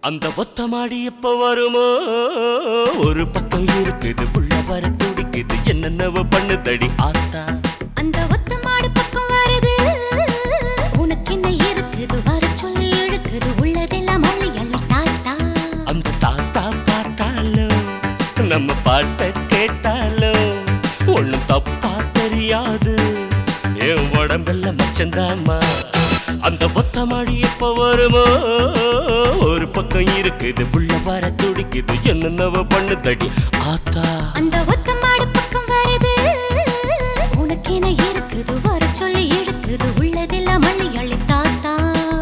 அந்த ஒத்த மாடி எப்ப வருமோ ஒரு பக்கம் இருக்குது புள்ள வர துடிக்குது என்னென்னவோ பண்ணுதடி ஆத்தா அந்த ஒத்த மாடு பக்கம் வருது உனக்கு என்ன இருக்குது வர சொல்லி இழுக்குது உள்ளதெல்லாம் அள்ளி அள்ளி தாத்தா அந்த தாத்தா பார்த்தாலும் நம்ம பாட்ட கேட்டாலும் ஒண்ணும் தப்பா தெரியாது என் உடம்பெல்லாம் மச்சந்தாமா அந்த ஒத்த மாடி எப்ப வருமோ ஒரு பக்கம் இருக்குது புள்ள வர துடிக்குது என்னென்னவோ பண்ணுதடி ஆத்தா அந்த ஒத்த மாடு பக்கம் வருது உனக்கு என்ன இருக்குது வர சொல்லி இழுக்குது உள்ளதெல்லாம் அள்ளி அள்ளி தாத்தா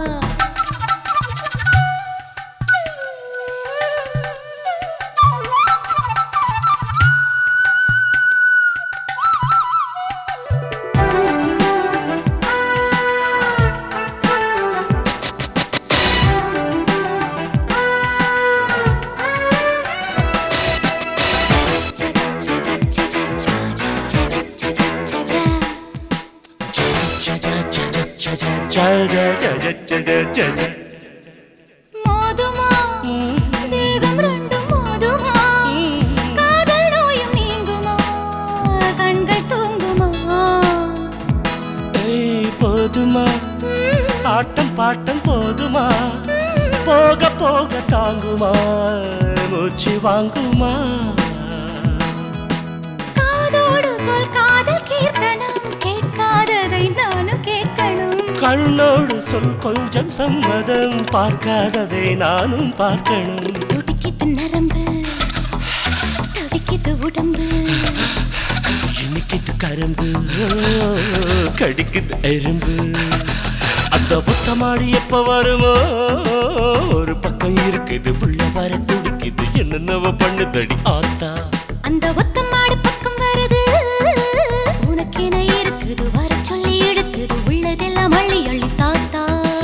மோதுமா தேகம் ரெண்டும் மோதுமா காதல் நோயும் நீங்குமா கண்கள் தூங்குமா ஏய், போதுமா ஆட்டம் பாட்டம் போதுமா போக போக தாங்குமா மூச்சு வாங்குமா காதோடு சொல் காதல் கீர்த்தனம் கேட்காததை நானும் கேட்கணும் கண்ணோடு சொல் கொஞ்சம் சம்மதம் பார்க்காததை நானும் பார்க்கணும் துடிக்குது நரம்பு தவிக்குது உடம்பு இனிக்குது கரும்பு கடிக்குது எறும்பு அந்த புத்தமாடி எப்ப வருமோ ஒரு பக்கம் இருக்குது உள்ள வர துடிக்குது என்னென்னவோ பண்ணுதடி ஆத்தா அந்த ஒத்த மாடு பக்கம் வருது உனக்கு என்ன இருக்குது வர சொல்லி எடுக்குது உள்ளதெல்லாம் அள்ளி அள்ளி தாத்தா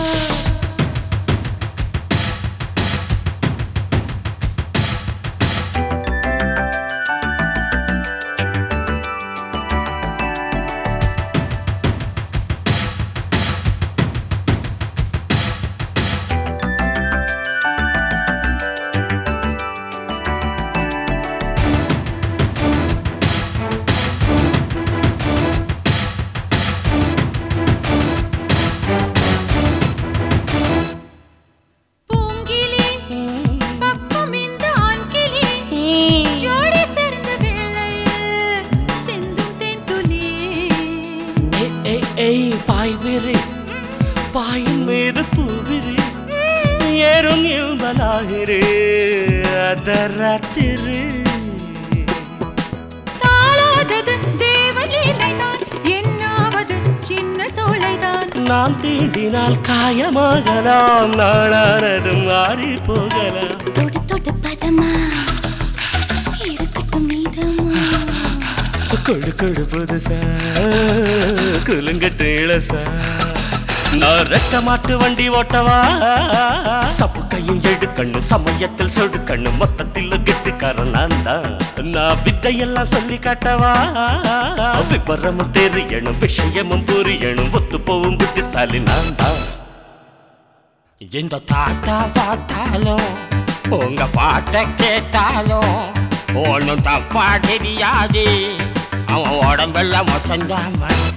பூங்கிலி பக்கம் இந்த ஆண்கிளி ஜோடி சேர்ந்த வேளையில் சிந்தும் தென்துளி ஏய், ஏய், ஏய், பாய் விரி பாயின் மீது பூவிரி ஏறும் இன்பலாகிறே அதராத்திரி தாளாதது தேவலீலைதான் என்னாவது சின்ன சோலைதான் நாம் தீண்டினால் காயமாகலாம் நாளானதும் மாறி போகலாம் தொடு தொடு பதமா இருக்கட்டும் நீதமா கொடு கொடு புதுசா குலுங்கட்டு இளசா நான் ரெட்ட மாட்டு வண்டி ஓட்டவா சப்பு கையும் எடுக்கண்ணு சமயத்தில் சொடுக்கண்ணு மொத்தத்தில் கெட்டுக்காரன் நான் தான் நான் வித்தையெல்லாம் சொல்லி காட்டவா விபரமும் தெரியணும் விஷயமும் புரியணும் ஒத்து போவும் புத்திசாலி நான் தான் இந்த தாத்தா பார்த்தாலும் உங்க பாட்டை கேட்டாலும் ஒன்றும் தப்பா தெரியாது அவன் உடம்பெல்லாம் மொத்தந்தாம